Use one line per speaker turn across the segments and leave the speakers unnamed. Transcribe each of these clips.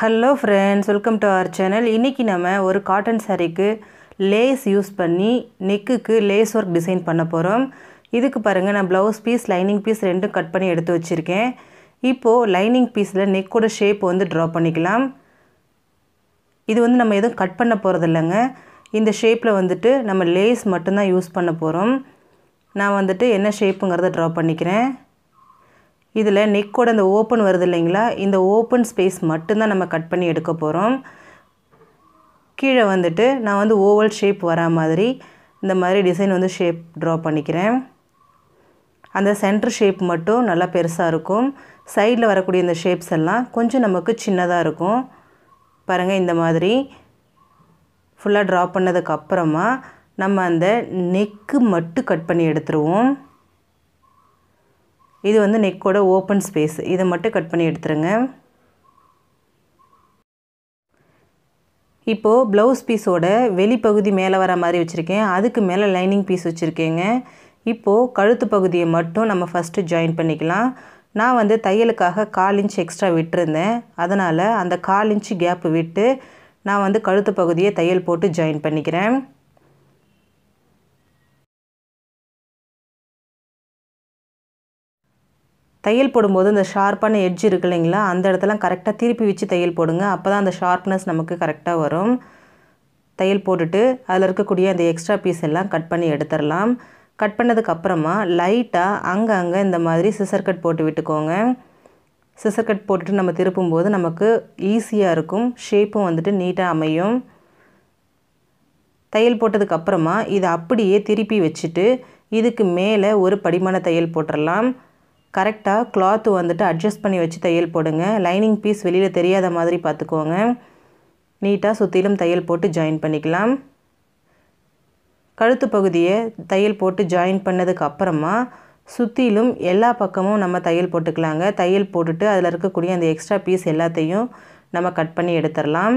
hello friends welcome to our channel இன்றைக்கி நம்ம ஒரு காட்டன் சாரீக்கு லேஸ் யூஸ் பண்ணி நெக்குக்கு லேஸ் ஒர்க் டிசைன் பண்ண போகிறோம் இதுக்கு பாருங்கள் நான் ப்ளவுஸ் பீஸ் லைனிங் பீஸ் ரெண்டும் கட் பண்ணி எடுத்து வச்சுருக்கேன் இப்போது லைனிங் பீஸில் நெக்கோட ஷேப் வந்து ட்ரா பண்ணிக்கலாம் இது வந்து நம்ம எதுவும் கட் பண்ண போகிறது இல்லைங்க இந்த ஷேப்பில் வந்துட்டு நம்ம லேஸ் மட்டும்தான் யூஸ் பண்ண போகிறோம் நான் வந்துட்டு என்ன ஷேப்புங்கிறத ட்ரா பண்ணிக்கிறேன் இதில் நெக்கோட அந்த ஓப்பன் வருது இல்லைங்களா இந்த ஓப்பன் ஸ்பேஸ் மட்டும்தான் நம்ம கட் பண்ணி எடுக்க போகிறோம் கீழே வந்துட்டு நான் வந்து ஓவல் ஷேப் வரா மாதிரி இந்த மாதிரி டிசைன் வந்து ஷேப் ட்ரா பண்ணிக்கிறேன் அந்த சென்டர் ஷேப் மட்டும் நல்லா பெருசாக இருக்கும் சைடில் வரக்கூடிய இந்த ஷேப்ஸ் எல்லாம் கொஞ்சம் நமக்கு சின்னதாக இருக்கும் பாருங்கள் இந்த மாதிரி ஃபுல்லாக ட்ரா பண்ணதுக்கு அப்புறமா நம்ம அந்த நெக்கு மட்டும் கட் பண்ணி எடுத்துருவோம் இது வந்து நெக்கோட ஓப்பன் ஸ்பேஸ் இதை மட்டும் கட் பண்ணி எடுத்துருங்க இப்போது ப்ளவுஸ் பீஸோட வெளிப்பகுதி மேலே வர மாதிரி வச்சுருக்கேன் அதுக்கு மேலே லைனிங் பீஸ் வச்சுருக்கேங்க இப்போது கழுத்து பகுதியை மட்டும் நம்ம ஃபஸ்ட்டு ஜாயின் பண்ணிக்கலாம் நான் வந்து தையலுக்காக கால் இன்ச் எக்ஸ்ட்ரா விட்டுருந்தேன் அதனால் அந்த கால் இன்ச்சு கேப்பு விட்டு நான் வந்து கழுத்து பகுதியை தையல் போட்டு ஜாயின் பண்ணிக்கிறேன் தையல் போடும்போது இந்த ஷார்ப்பான எட்ஜ் இருக்கு இல்லைங்களா அந்த இடத்துல கரெக்டாக திருப்பி வச்சு தையல் போடுங்க அப்போ தான் அந்த ஷார்ப்னஸ் நமக்கு கரெக்டாக வரும் தையல் போட்டுட்டு அதில் இருக்கக்கூடிய அந்த எக்ஸ்ட்ரா பீஸ் எல்லாம் கட் பண்ணி எடுத்துடலாம் கட் பண்ணதுக்கு அப்புறமா லைட்டாக அங்கே அங்கே இந்த மாதிரி சிசர் கட் போட்டு விட்டுக்கோங்க சிசர் கட் போட்டுட்டு நம்ம திருப்பும்போது நமக்கு ஈஸியாக இருக்கும் ஷேப்பும் வந்துட்டு நீட்டாக அமையும் தையல் போட்டதுக்கு அப்புறமா இதை அப்படியே திருப்பி வச்சுட்டு இதுக்கு மேலே ஒரு படிமான தையல் போட்டுடலாம் கரெக்டாக கிளாத்து வந்துட்டு அட்ஜஸ்ட் பண்ணி வச்சு தையல் போடுங்க லைனிங் பீஸ் வெளியில் தெரியாத மாதிரி பார்த்துக்கோங்க நீட்டாக சுற்றிலும் தையல் போட்டு ஜாயின் பண்ணிக்கலாம் கழுத்து பகுதியை தையல் போட்டு ஜாயின் பண்ணதுக்கு அப்புறமா சுற்றிலும் எல்லா பக்கமும் நம்ம தையல் போட்டுக்கலாங்க தையல் போட்டுட்டு அதில் இருக்கக்கூடிய அந்த எக்ஸ்ட்ரா பீஸ் எல்லாத்தையும் நம்ம கட் பண்ணி எடுத்துடலாம்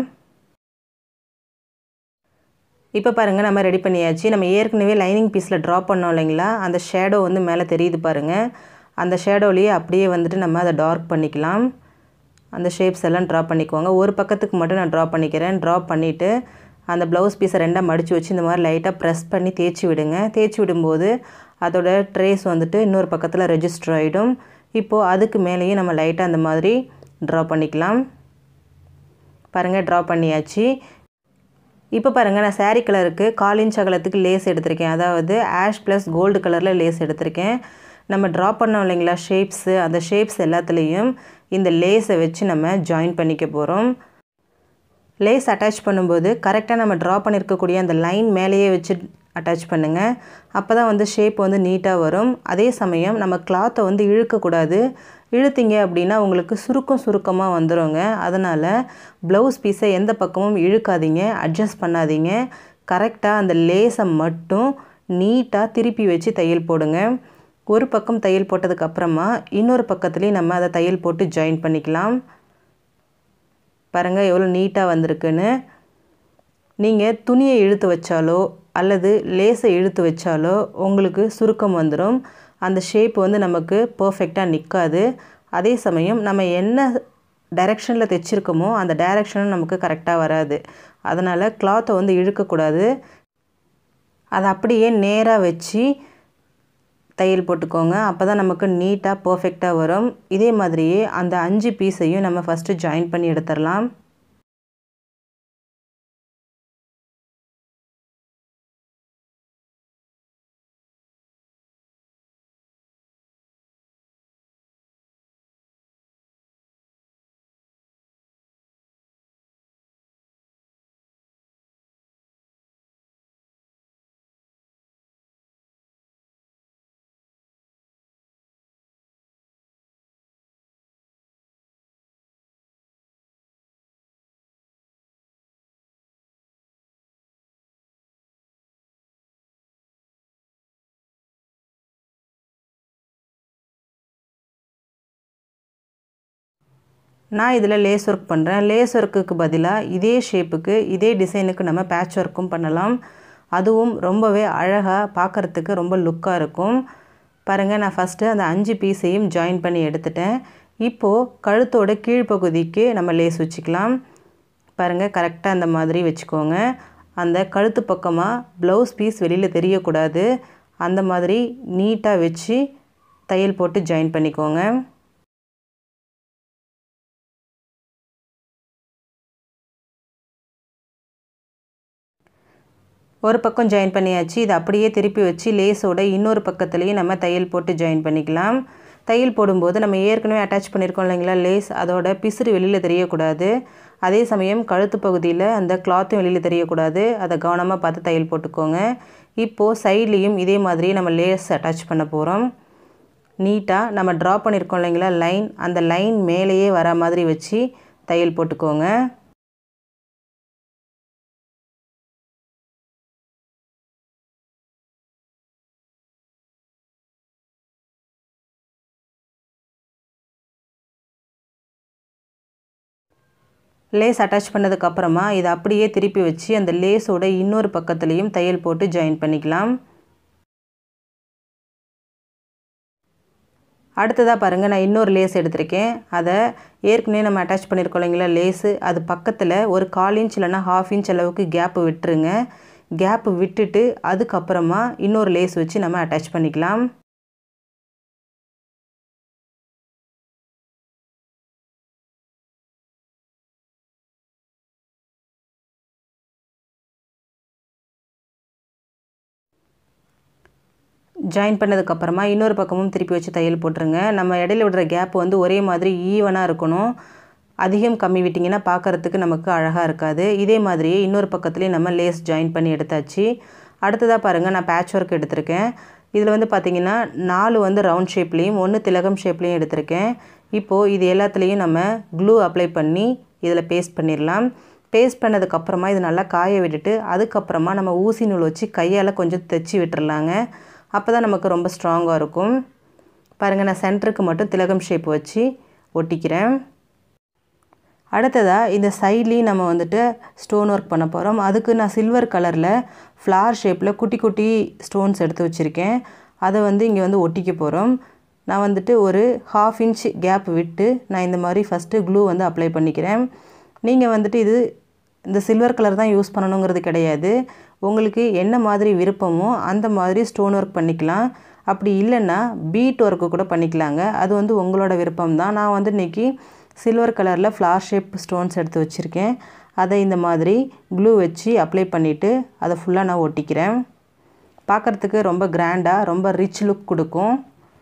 இப்போ பாருங்கள் நம்ம ரெடி பண்ணியாச்சு நம்ம ஏற்கனவே லைனிங் பீஸில் ட்ரா பண்ணோம் இல்லைங்களா அந்த ஷேடோ வந்து மேலே தெரியுது பாருங்கள் அந்த ஷேடோலேயே அப்படியே வந்துட்டு நம்ம அதை டார்க் பண்ணிக்கலாம் அந்த ஷேப்ஸ் எல்லாம் ட்ரா பண்ணிக்கோங்க ஒரு பக்கத்துக்கு மட்டும் நான் ட்ரா பண்ணிக்கிறேன் ட்ரா பண்ணிவிட்டு அந்த ப்ளவுஸ் பீஸை ரெண்டாக மடித்து வச்சு இந்த மாதிரி லைட்டாக ப்ரெஸ் பண்ணி தேய்ச்சி விடுங்க தேய்ச்சி விடும்போது அதோட ட்ரேஸ் வந்துட்டு இன்னொரு பக்கத்தில் ரெஜிஸ்டர் ஆகிடும் இப்போது அதுக்கு மேலேயும் நம்ம லைட்டாக அந்த மாதிரி ட்ரா பண்ணிக்கலாம் பாருங்கள் ட்ரா பண்ணியாச்சு இப்போ பாருங்கள் நான் சாரீ கலருக்கு கால் இன்ச் அகலத்துக்கு லேஸ் எடுத்திருக்கேன் அதாவது ஆஷ் ப்ளஸ் கோல்டு கலரில் லேஸ் எடுத்திருக்கேன் நம்ம ட்ரா பண்ணோம் இல்லைங்களா ஷேப்ஸு அந்த ஷேப்ஸ் எல்லாத்துலேயும் இந்த லேஸை வச்சு நம்ம ஜாயின் பண்ணிக்க போகிறோம் லேஸ் அட்டாச் பண்ணும்போது கரெக்டாக நம்ம ட்ரா பண்ணியிருக்கக்கூடிய அந்த லைன் மேலேயே வச்சு அட்டாச் பண்ணுங்கள் அப்போ தான் வந்து ஷேப் வந்து நீட்டாக வரும் அதே சமயம் நம்ம கிளாத்தை வந்து இழுக்கக்கூடாது இழுத்தீங்க அப்படின்னா உங்களுக்கு சுருக்கம் சுருக்கமாக வந்துடுங்க அதனால் ப்ளவுஸ் பீஸை எந்த பக்கமும் இழுக்காதீங்க அட்ஜஸ்ட் பண்ணாதீங்க கரெக்டாக அந்த லேஸை மட்டும் நீட்டாக திருப்பி வச்சு தையல் போடுங்க ஒரு பக்கம் தையல் போட்டதுக்கப்புறமா இன்னொரு பக்கத்துலேயும் நம்ம அதை தையல் போட்டு ஜாயின் பண்ணிக்கலாம் பாருங்கள் எவ்வளோ நீட்டாக வந்திருக்குன்னு நீங்கள் துணியை இழுத்து வச்சாலோ அல்லது லேஸை இழுத்து வச்சாலோ உங்களுக்கு சுருக்கம் வந்துடும் அந்த ஷேப் வந்து நமக்கு பர்ஃபெக்டாக நிற்காது அதே சமயம் நம்ம என்ன டைரெக்ஷனில் தைச்சிருக்கோமோ அந்த டைரெக்ஷனும் நமக்கு கரெக்டாக வராது அதனால் கிளாத்தை வந்து இழுக்கக்கூடாது அதை அப்படியே நேராக வச்சு தையல் போட்டுக்கோங்க அப்போ தான் நமக்கு நீட்டாக பர்ஃபெக்டாக வரும் இதே மாதிரியே அந்த அஞ்சு பீஸையும் நம்ம ஃபஸ்ட்டு ஜாயின் பண்ணி எடுத்துடலாம் நான் இதில் லேஸ் ஒர்க் பண்ணுறேன் லேஸ் ஒர்க்குக்கு பதிலாக இதே ஷேப்புக்கு இதே டிசைனுக்கு நம்ம பேட்ச் ஒர்க்கும் பண்ணலாம் அதுவும் ரொம்பவே அழகாக பார்க்குறதுக்கு ரொம்ப லுக்காக இருக்கும் பாருங்கள் நான் ஃபஸ்ட்டு அந்த அஞ்சு பீஸையும் ஜாயின் பண்ணி எடுத்துட்டேன் இப்போது கழுத்தோட கீழ்ப்பகுதிக்கு நம்ம லேஸ் வச்சுக்கலாம் பாருங்கள் கரெக்டாக அந்த மாதிரி வச்சுக்கோங்க அந்த கழுத்து பக்கமாக ப்ளவுஸ் பீஸ் வெளியில் தெரியக்கூடாது அந்த மாதிரி நீட்டாக வச்சு தையல் போட்டு ஜாயின் பண்ணிக்கோங்க ஒரு பக்கம் ஜாயின் பண்ணியாச்சு இது அப்படியே திருப்பி வச்சு லேஸோட இன்னொரு பக்கத்துலேயும் நம்ம தையல் போட்டு ஜாயின் பண்ணிக்கலாம் தையல் போடும்போது நம்ம ஏற்கனவே அட்டாச் பண்ணியிருக்கோம் இல்லைங்களா லேஸ் அதோட பிசுறு வெளியில் தெரியக்கூடாது அதே சமயம் கழுத்து பகுதியில் அந்த கிளாத்தும் வெளியில் தெரியக்கூடாது அதை கவனமாக பார்த்து தையல் போட்டுக்கோங்க இப்போது சைட்லேயும் இதே மாதிரி நம்ம லேஸ் அட்டாச் பண்ண போகிறோம் நீட்டாக நம்ம ட்ரா பண்ணியிருக்கோம் இல்லைங்களா லைன் அந்த லைன் மேலேயே வர மாதிரி வச்சு தையல் போட்டுக்கோங்க லேஸ் அட்டாச் பண்ணதுக்கப்புறமா இதை அப்படியே திருப்பி வச்சு அந்த லேஸோட இன்னொரு பக்கத்துலேயும் தையல் போட்டு ஜாயின் பண்ணிக்கலாம் அடுத்ததாக பாருங்கள் நான் இன்னொரு லேஸ் எடுத்திருக்கேன் அதை ஏற்கனவே நம்ம அட்டாச் பண்ணியிருக்கோம் இல்லைங்களா லேஸு அது பக்கத்தில் ஒரு கால் இன்ச் இல்லைனா ஹாஃப் இன்ச் அளவுக்கு கேப்பு விட்டுருங்க கேப்பு விட்டுட்டு அதுக்கப்புறமா இன்னொரு லேஸ் வச்சு நம்ம அட்டாச் பண்ணிக்கலாம் ஜாயின் பண்ணதுக்கப்புறமா இன்னொரு பக்கமும் திருப்பி வச்சு தையல் போட்டுருங்க நம்ம இடையில விடுற கேப் வந்து ஒரே மாதிரி ஈவனாக இருக்கணும் அதிகம் கம்மி விட்டிங்கன்னா பார்க்குறதுக்கு நமக்கு அழகாக இருக்காது இதே மாதிரியே இன்னொரு பக்கத்துலேயும் நம்ம லேஸ் ஜாயின் பண்ணி எடுத்தாச்சு அடுத்ததாக பாருங்கள் நான் பேட்ச் ஒர்க் எடுத்திருக்கேன் இதில் வந்து பார்த்திங்கன்னா நாலு வந்து ரவுண்ட் ஷேப்லேயும் ஒன்று திலகம் ஷேப்லேயும் எடுத்திருக்கேன் இப்போது இது எல்லாத்துலேயும் நம்ம க்ளூ அப்ளை பண்ணி இதில் பேஸ்ட் பண்ணிடலாம் பேஸ்ட் பண்ணதுக்கப்புறமா இது நல்லா காய விட்டுட்டு அதுக்கப்புறமா நம்ம ஊசி நூல் வச்சு கையால் கொஞ்சம் தைச்சி விட்டுறலாங்க அப்போ தான் நமக்கு ரொம்ப ஸ்ட்ராங்காக இருக்கும் பாருங்கள் நான் சென்டருக்கு மட்டும் திலகம் ஷேப் வச்சு ஒட்டிக்கிறேன் அடுத்ததாக இந்த சைட்லேயும் நம்ம வந்துட்டு ஸ்டோன் ஒர்க் பண்ண போகிறோம் அதுக்கு நான் சில்வர் கலரில் ஃப்ளார் ஷேப்பில் குட்டி குட்டி ஸ்டோன்ஸ் எடுத்து வச்சுருக்கேன் அதை வந்து இங்கே வந்து ஒட்டிக்க போகிறோம் நான் வந்துட்டு ஒரு ஹாஃப் இன்ச் கேப் விட்டு நான் இந்த மாதிரி ஃபஸ்ட்டு க்ளூ வந்து அப்ளை பண்ணிக்கிறேன் நீங்கள் வந்துட்டு இது இந்த சில்வர் கலர் தான் யூஸ் பண்ணணுங்கிறது கிடையாது உங்களுக்கு என்ன மாதிரி விருப்பமோ அந்த மாதிரி ஸ்டோன் ஒர்க் பண்ணிக்கலாம் அப்படி இல்லைன்னா பீட் ஒர்க்கு கூட பண்ணிக்கலாங்க அது வந்து உங்களோட விருப்பம் தான் நான் வந்து இன்றைக்கி சில்வர் கலரில் ஃப்ளார் ஷேப் ஸ்டோன்ஸ் எடுத்து வச்சுருக்கேன் அதை இந்த மாதிரி க்ளூ வச்சு அப்ளை பண்ணிவிட்டு அதை ஃபுல்லாக நான் ஒட்டிக்கிறேன் பார்க்குறதுக்கு ரொம்ப கிராண்டாக ரொம்ப ரிச் லுக் கொடுக்கும்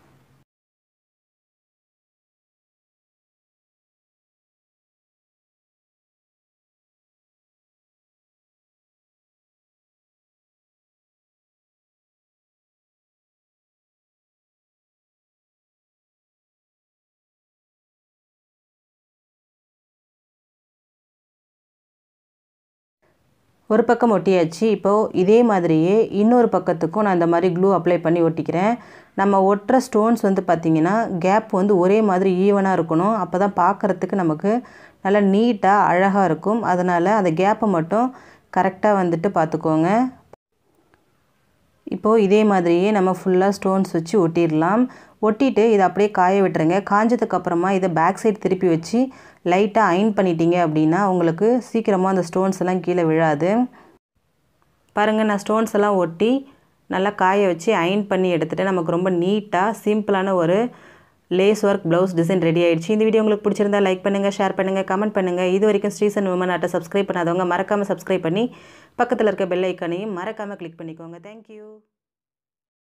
ஒரு பக்கம் ஒட்டியாச்சு இப்போது இதே மாதிரியே இன்னொரு பக்கத்துக்கும் நான் இந்த மாதிரி க்ளூ அப்ளை பண்ணி ஒட்டிக்கிறேன் நம்ம ஒட்டுற ஸ்டோன்ஸ் வந்து பார்த்திங்கன்னா கேப் வந்து ஒரே மாதிரி ஈவனாக இருக்கணும் அப்போ தான் பார்க்குறதுக்கு நமக்கு நல்லா நீட்டாக அழகாக இருக்கும் அதனால் அந்த கேப்பை மட்டும் கரெக்டாக வந்துட்டு பார்த்துக்கோங்க இப்போது இதே மாதிரியே நம்ம ஃபுல்லாக ஸ்டோன்ஸ் வச்சு ஒட்டிடலாம் ஒட்டிட்டு இதை அப்படியே காய விட்டுருங்க காஞ்சதுக்கப்புறமா இதை பேக் சைடு திருப்பி வச்சு லைட்டாக அயன் பண்ணிட்டீங்க அப்படின்னா உங்களுக்கு சீக்கிரமாக அந்த ஸ்டோன்ஸ் எல்லாம் கீழே விழாது பாருங்கள் நான் ஸ்டோன்ஸ் எல்லாம் ஒட்டி நல்லா காய வச்சு அயன் பண்ணி எடுத்துகிட்டு நமக்கு ரொம்ப நீட்டாக சிம்பிளான ஒரு lace work blouse design ready ஆயிடுச்சு இந்த வீடியோ உங்களுக்கு பிடிச்சிருந்தா லைக் பண்ணுங்கள் ஷேர் பண்ணுங்கள் கமெண்ட் பண்ணுங்கள் இது வரைக்கும் ஸ்ரீசன் உமன் ஆட்டை சப்ஸ்கிரைப் பண்ணாதவங்க மறக்காமல் சப்ஸ்கிரைப் பண்ணி பக்கத்தில் இருக்க பெல் ஐக்கானையும் மறக்காமல் கிளிக் பண்ணிக்கோங்க தேங்க்யூ